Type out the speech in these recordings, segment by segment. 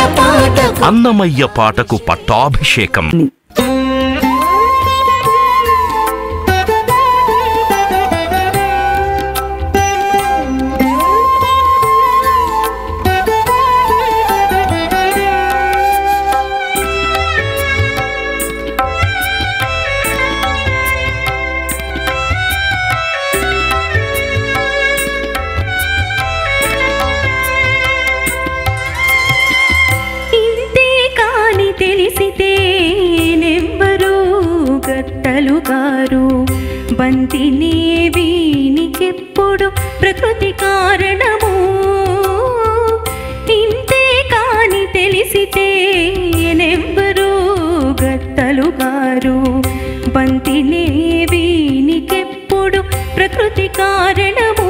పాటకు అన్నమయ్య పాటకు పట్టాభిషేకం ఇంతే కాని తెలిసితే నెవ్వరు గట్టలు గారు బంతినే వీనికెప్పుడు ప్రకృతి కారణము ఇంతే కాని తెలిసితే నెవ్వరు గట్టలు గారు బంతినే వీనికెప్పుడు ప్రకృతి కారణము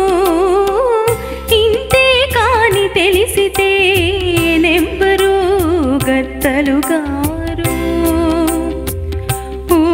ఇంతే కాని తెలిసితే నెంబరు గత్తలు గారు ఊ.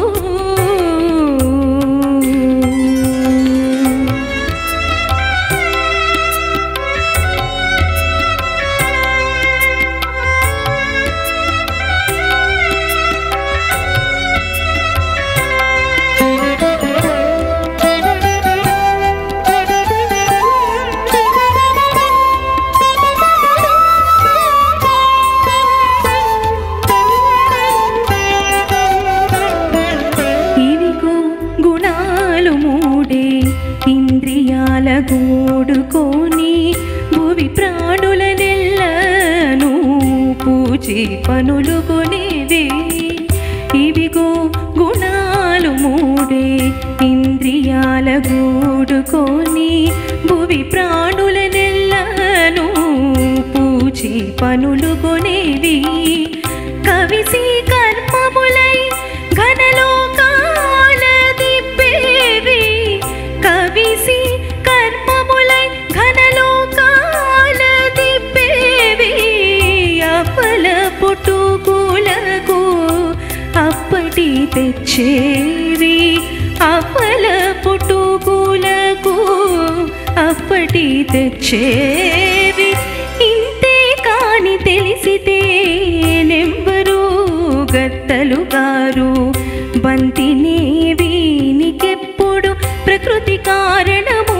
ఇవిగో గుణాలు మూడే ఇంద్రియాల గూడుకొని భువి ప్రాణుల నెల్లను పూచి పనులు కొనేవి ఇవిగో గుణాలు మూడే ఇంద్రియాల గూడుకొని భువి ప్రాణుల నెల్లను పూచి పనులు కొనేవి కవిసి కర్మములై ఘనలోకాల దిబ్బేవి కవిసి కర్మములై ఘనలోకాల దిబ్బేవి అప్పల పుట్టుకులకు అప్పటి తెచ్చేవి అప్పల పుట్టుకులకు అప్పటి తెచ్చేవి ఇంతే కాని తెలిసితే నెంబరు గత్తలు గారు బంతినే వీనికెప్పుడు ప్రకృతి కారణము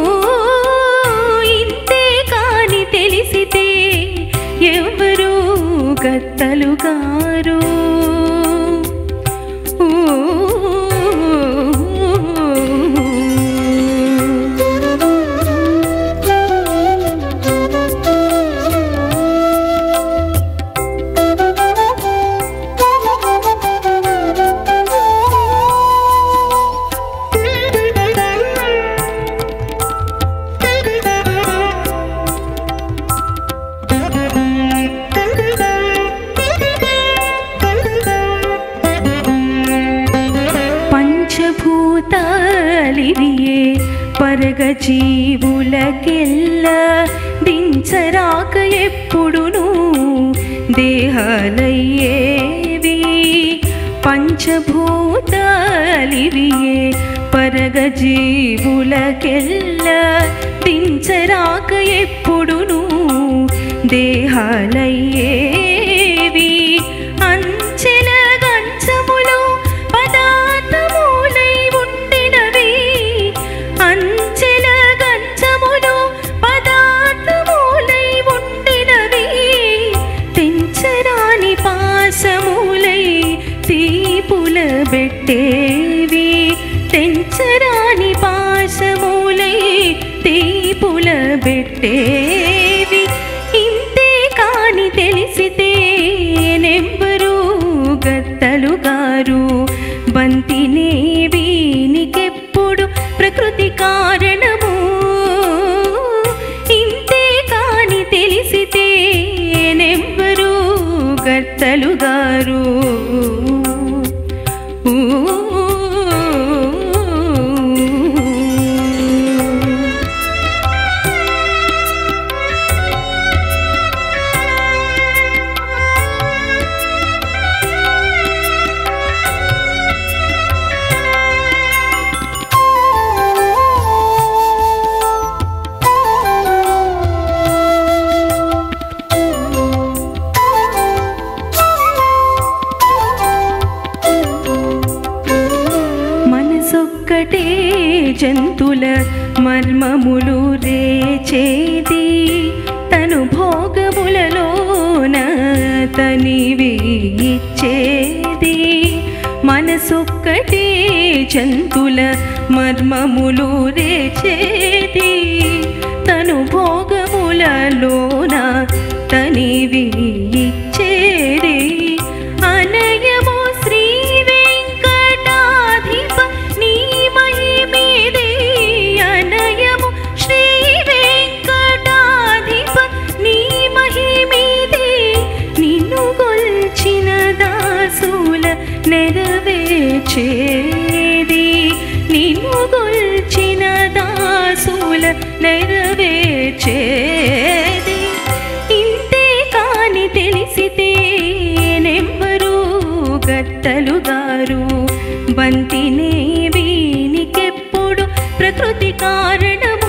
ఇంతే కాని తెలిసితే ఎవరు గత్తలు గారు పంచభూతాలివియే పరగ జీవులకెల్ల దించరాక ఎప్పుడును దేహాలయ్యేవి పంచభూతాలివియే పరగ జీవులకెల్ల దించరాక ఎప్పుడును దేహాలయ్యేవి అంచెల గంచములు పదార్థములై ఉండినవి అంచెల గంచములు పదార్థములై ఉండినవి తెంచరాని పాశములై తీపుల పెట్టేవి తెంచరాని పాశములై తీపుల పెట్టేవి ఇంతే కాని తెలిసితే నెంబరు గత్తలు గారు బంతినే వీనికెప్పుడు ప్రకృతి కారణము ఇంతే కాని తెలిసితే నెంబరు గత్తలు గారు ఊ. జంతుల మర్మములు రేచేది తను భోగములలోన తనివి ఇచ్చేది మనసొక్కటే జంతుల మర్మములు రేచేది తను భోగములలోన తనివి ఇచ్చేది అనయము శ్రీ వెంకటాధిప నీ మహిమేది అనయము శ్రీ వెంకటాధిప నీ మహిమేది నిన్ను గొల్చిన దాసుల నెరవేర్చేది నిన్ను గొల్చిన దాసుల నెరవేర్చేది ఇంతే కాని తెలిసితే నెవ్వరు గత్తలు గారు బంతినే వీనికెప్పుడు ప్రకృతి కారణము